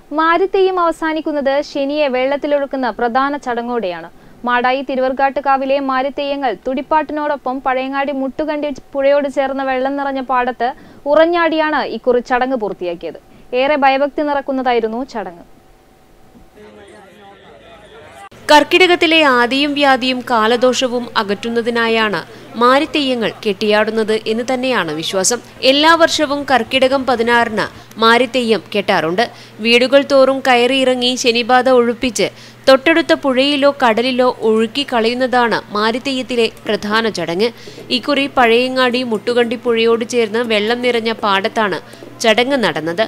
മാരിത്തെയ്യം അവസാനിക്കുന്നത് ശനിയെ വെള്ളത്തിലൊഴുക്കുന്ന പ്രധാന ചടങ്ങോടെയാണ് മാടായി തിരുവർക്കാട്ടുകാവിലെ മാരിത്തെയ്യങ്ങൾ തുടിപ്പാട്ടിനോടൊപ്പം പഴയങ്ങാടി മുട്ടുകണ്ടി പുഴയോട് ചേർന്ന വെള്ളം നിറഞ്ഞ പാടത്ത് ഉറഞ്ഞാടിയാണ് ഇക്കുറി ചടങ്ങ് പൂർത്തിയാക്കിയത് ഏറെ ഭയഭക്തി നിറക്കുന്നതായിരുന്നു ചടങ്ങ് കർക്കിടകത്തിലെ ആദിയും വ്യാധിയും കാലദോഷവും അകറ്റുന്നതിനായാണ് മാരിത്തെയ്യങ്ങൾ കെട്ടിയാടുന്നത് എന്ന് തന്നെയാണ് വിശ്വാസം എല്ലാ വർഷവും കർക്കിടകം പതിനാറിന് മാരിത്തെയ്യം കെട്ടാറുണ്ട് വീടുകൾ തോറും കയറിയിറങ്ങി ശനിബാധ ഒഴിപ്പിച്ച് തൊട്ടടുത്ത പുഴയിലോ കടലിലോ ഒഴുക്കി കളയുന്നതാണ് മാരിത്തെയ്യത്തിലെ പ്രധാന ചടങ്ങ് ഇക്കുറി പഴയങ്ങാടി മുട്ടുകണ്ടി പുഴയോട് ചേർന്ന് വെള്ളം നിറഞ്ഞ പാടത്താണ് ചടങ്ങ് നടന്നത്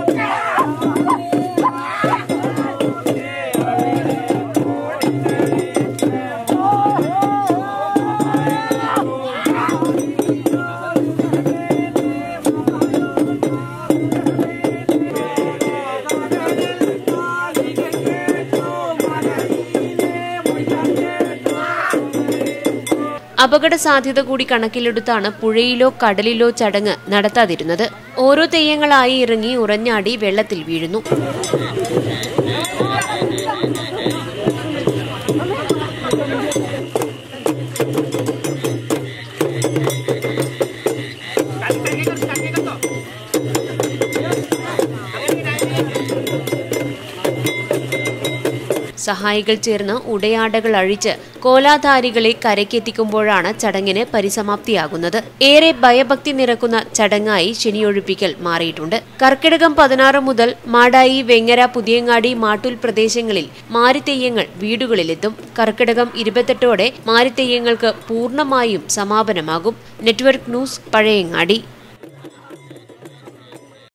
അപകട സാധ്യത കൂടി കണക്കിലെടുത്താണ് പുഴയിലോ കടലിലോ ചടങ്ങ് നടത്താതിരുന്നത് ഓരോ തെയ്യങ്ങളായി ഇറങ്ങി ഉറഞ്ഞാടി വെള്ളത്തിൽ വീഴുന്നു സഹായികൾ ചേർന്ന് ഉടയാടകൾ അഴിച്ച് കോലാധാരികളെ കരയ്ക്കെത്തിക്കുമ്പോഴാണ് ചടങ്ങിന് പരിസമാപ്തിയാകുന്നത് ഏറെ ഭയഭക്തി നിറക്കുന്ന ചടങ്ങായി ശനിയൊഴിപ്പിക്കൽ മാറിയിട്ടുണ്ട് കർക്കിടകം പതിനാറ് മുതൽ മാടായി വെങ്ങര പുതിയങ്ങാടി മാട്ടൂൽ പ്രദേശങ്ങളിൽ മാരിത്തെയ്യങ്ങൾ വീടുകളിലെത്തും കർക്കിടകം ഇരുപത്തെട്ടോടെ മാരിത്തെയ്യങ്ങൾക്ക് പൂർണ്ണമായും സമാപനമാകും നെറ്റ്വർക്ക് ന്യൂസ് പഴയങ്ങാടി